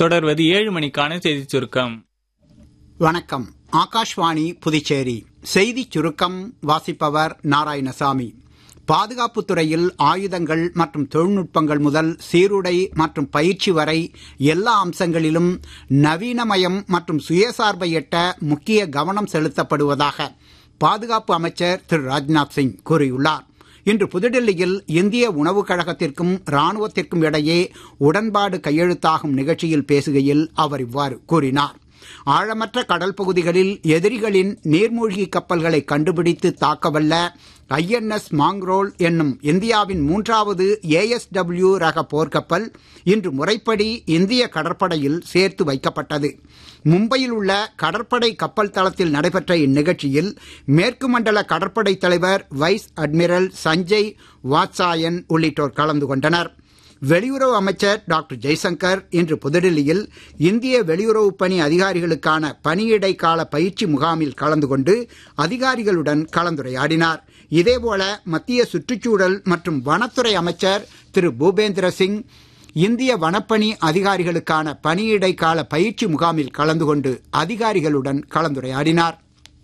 தொடர்வது ஏழு மணிக்கான செய்திச் சுருக்கம் வணக்கம் ஆகாஷ்வாணி புதுச்சேரி செய்திச் சுருக்கம் வாசிப்பவர் நாராயணசாமி பாதுகாப்புத் துறையில் ஆயுதங்கள் மற்றும் தொழில்நுட்பங்கள் முதல் சீருடை மற்றும் பயிற்சி வரை எல்லா அம்சங்களிலும் நவீனமயம் மற்றும் சுயசார்பை எட்ட முக்கிய கவனம் செலுத்தப்படுவதாக பாதுகாப்பு அமைச்சர் திரு ராஜ்நாத் சிங் கூறியுள்ளார் இன்று புதுடெல்லியில் இந்திய உணவுக் கழகத்திற்கும் ராணுவத்திற்கும் இடையே உடன்பாடு கையெழுத்தாகும் நிகழ்ச்சியில் பேசுகையில் அவர் இவ்வாறு கூறினார் ஆழமற்ற கடல் பகுதிகளில் எதிரிகளின் நீர்மூழ்கி கப்பல்களை கண்டுபிடித்து தாக்கவல்ல ஐஎன்எஸ் மாங்ரோல் என்னும் இந்தியாவின் மூன்றாவது ஏஎஸ்டபிள்யூ ரக போர்க்கப்பல் இன்று முறைப்படி இந்திய கடற்படையில் சேர்த்து வைக்கப்பட்டது மும்பையில் உள்ள கடற்படை கப்பல் தளத்தில் நடைபெற்ற இந்நிகழ்ச்சியில் மேற்கு மண்டல கடற்படை தலைவர் வைஸ் அட்மிரல் சஞ்சய் வாத்சாயன் உள்ளிட்டோர் கலந்து கொண்டனர் வெளியுறவு அமைச்சர் டாக்டர் ஜெய்சங்கர் இன்று புதுடில்லியில் இந்திய வெளியுறவு பணி அதிகாரிகளுக்கான பணியிடை கால பயிற்சி முகாமில் கலந்து கொண்டு அதிகாரிகளுடன் கலந்துரையாடினார் இதேபோல மத்திய சுற்றுச்சூழல் மற்றும் வனத்துறை அமைச்சர் திரு பூபேந்திர சிங் இந்திய வனப்பணி அதிகாரிகளுக்கான பணியிடை கால பயிற்சி முகாமில் கலந்து கொண்டு அதிகாரிகளுடன் கலந்துரையாடினார்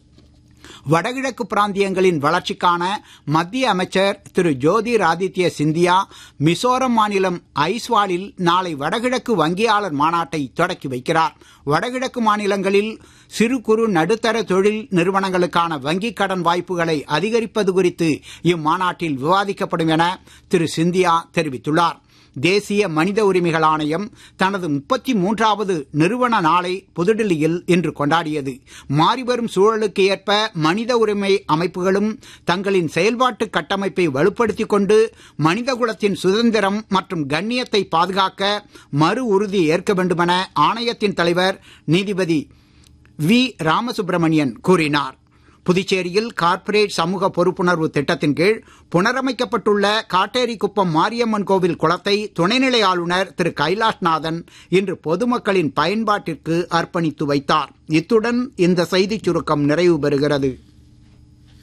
வடகிழக்கு பிராந்தியங்களின் வளர்ச்சிக்கான மத்திய அமைச்சர் திரு ஜோதிர் ஆதித்ய சிந்தியா மிசோரம் மாநிலம் ஐஸ்வாலில் நாளை வடகிழக்கு வங்கியாளர் மாநாட்டை தொடக்கி வைக்கிறார் வடகிழக்கு மாநிலங்களில் சிறு குறு நடுத்தர தொழில் நிறுவனங்களுக்கான வங்கிக் கடன் வாய்ப்புகளை அதிகரிப்பது குறித்து இம்மாநாட்டில் விவாதிக்கப்படும் என திரு சிந்தியா தெரிவித்துள்ளார் தேசிய மனித உரிமைகள் ஆணையம் தனது முப்பத்தி மூன்றாவது நிறுவன நாளை புதுடில்லியில் இன்று கொண்டாடியது மாறிவரும் சூழலுக்கு ஏற்ப மனித உரிமை அமைப்புகளும் தங்களின் செயல்பாட்டு கட்டமைப்பை வலுப்படுத்திக் கொண்டு மனிதகுலத்தின் சுதந்திரம் மற்றும் கண்ணியத்தை பாதுகாக்க மறு உறுதி ஏற்க வேண்டுமென ஆணையத்தின் தலைவர் நீதிபதி வி ராமசுப்பிரமணியன் கூறினார் புதுச்சேரியில் கார்ப்பரேட் சமூக பொறுப்புணர்வு திட்டத்தின் கீழ் புனரமைக்கப்பட்டுள்ள காட்டேரிக்குப்பம் மாரியம்மன் கோவில் குளத்தை துணைநிலை ஆளுநர் திரு கைலாஷ்நாதன் இன்று பொதுமக்களின் பயன்பாட்டிற்கு அர்ப்பணித்து வைத்தார் இத்துடன் இந்த செய்திச் சுருக்கம் நிறைவு பெறுகிறது